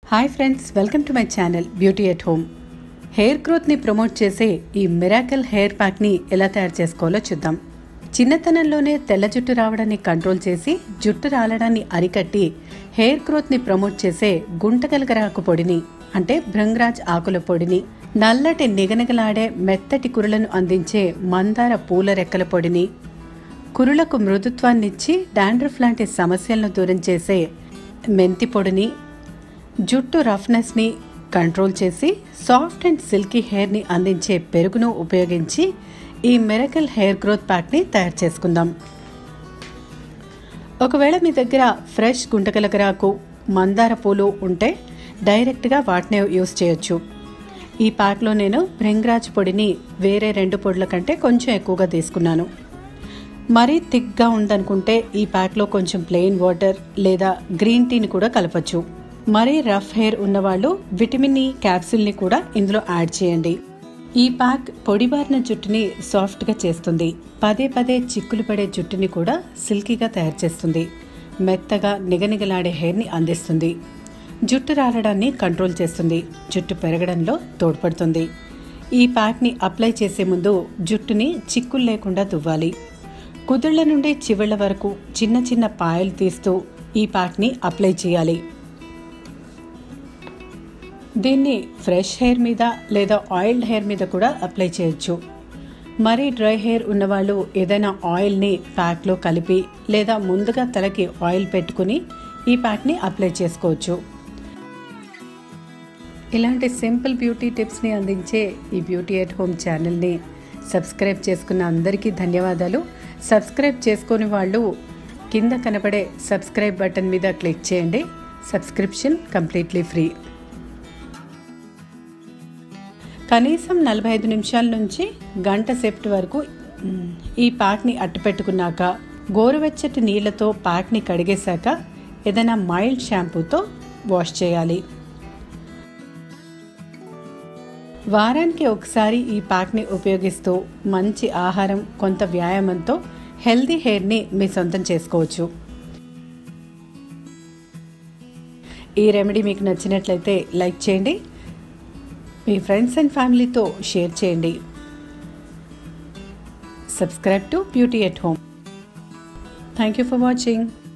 hi friends welcome to my channel beauty at home hair గ్రోత్ని promote చేసే ఈ miracle hair ప్యాక్ని ఎలా తయారు చేసుకోవాలో చూద్దాం చిన్నతనంలోనే తెల్ల జుట్టు రావడాన్ని కంట్రోల్ చేసి జుట్టు రాలడాన్ని అరికట్టి హెయిర్ గ్రోత్ని ప్రమోట్ చేసే గుంటగలగరాకు పొడిని అంటే భృంగరాజ్ ఆకుల పొడిని నల్లటి నిగనగలాడే మెత్తటి కురులను అందించే మందార పూల రెక్కల పొడిని కురులకు మృదుత్వాన్నిచ్చి డాండ్రఫ్ లాంటి సమస్యలను దూరం చేసే మెంతి పొడిని జుట్టు రఫ్నెస్ని కంట్రోల్ చేసి సాఫ్ట్ అండ్ సిల్కీ హెయిర్ని అందించే పెరుగును ఉపయోగించి ఈ మెరకల్ హెయిర్ గ్రోత్ ప్యాక్ని తయారు చేసుకుందాం ఒకవేళ మీ దగ్గర ఫ్రెష్ గుంటకలకరాకు మందార పూలు ఉంటే డైరెక్ట్గా వాటినే యూస్ చేయొచ్చు ఈ ప్యాక్లో నేను భృంగరాజ్ పొడిని వేరే రెండు పొడుల కంటే కొంచెం ఎక్కువగా తీసుకున్నాను మరీ థిక్గా ఉందనుకుంటే ఈ ప్యాక్లో కొంచెం ప్లెయిన్ వాటర్ లేదా గ్రీన్ టీని కూడా కలపచ్చు మరీ రఫ్ హెయిర్ ఉన్నవాళ్ళు విటమిన్ ఈ క్యాప్సిల్ని కూడా ఇందులో యాడ్ చేయండి ఈ ప్యాక్ పొడిబారిన జుట్టుని సాఫ్ట్గా చేస్తుంది పదే పదే చిక్కులు పడే జుట్టుని కూడా సిల్కీగా తయారు చేస్తుంది మెత్తగా నిగనిగలాడే హెయిర్ని అందిస్తుంది జుట్టు రాలడాన్ని కంట్రోల్ చేస్తుంది జుట్టు పెరగడంలో తోడ్పడుతుంది ఈ ప్యాక్ని అప్లై చేసే ముందు జుట్టుని చిక్కులు లేకుండా దువ్వాలి కుదుళ్ల నుండి చివళ్ళ వరకు చిన్న చిన్న పాయలు తీస్తూ ఈ ప్యాక్ని అప్లై చేయాలి దీన్ని ఫ్రెష్ హెయిర్ మీద లేదా ఆయిల్డ్ హెయిర్ మీద కూడా అప్లై చేయొచ్చు మరీ డ్రై హెయిర్ ఉన్నవాళ్ళు ఏదైనా ఆయిల్ని ప్యాక్లో కలిపి లేదా ముందుగా తలకి ఆయిల్ పెట్టుకుని ఈ ప్యాక్ని అప్లై చేసుకోవచ్చు ఇలాంటి సింపుల్ బ్యూటీ టిప్స్ని అందించే ఈ బ్యూటీ ఎట్ హోమ్ ఛానల్ని సబ్స్క్రైబ్ చేసుకున్న అందరికీ ధన్యవాదాలు సబ్స్క్రైబ్ చేసుకుని వాళ్ళు కింద కనపడే సబ్స్క్రైబ్ బటన్ మీద క్లిక్ చేయండి సబ్స్క్రిప్షన్ కంప్లీట్లీ ఫ్రీ కనీసం నలభై ఐదు నిమిషాల నుంచి గంట సేపటి వరకు మ్, ఈ ప్యాక్ని అట్టుపెట్టుకున్నాక గోరువెచ్చటి నీళ్లతో ప్యాక్ని కడిగేశాక ఏదైనా మైల్డ్ షాంపూతో వాష్ చేయాలి వారానికి ఒకసారి ఈ ప్యాక్ని ఉపయోగిస్తూ మంచి ఆహారం కొంత వ్యాయామంతో హెల్దీ హెయిర్ని మీ సొంతం చేసుకోవచ్చు ఈ రెమెడీ మీకు నచ్చినట్లయితే లైక్ చేయండి మీ ఫ్రెండ్స్ అండ్ ఫ్యామిలీతో షేర్ చేయండి subscribe to beauty at home thank you for watching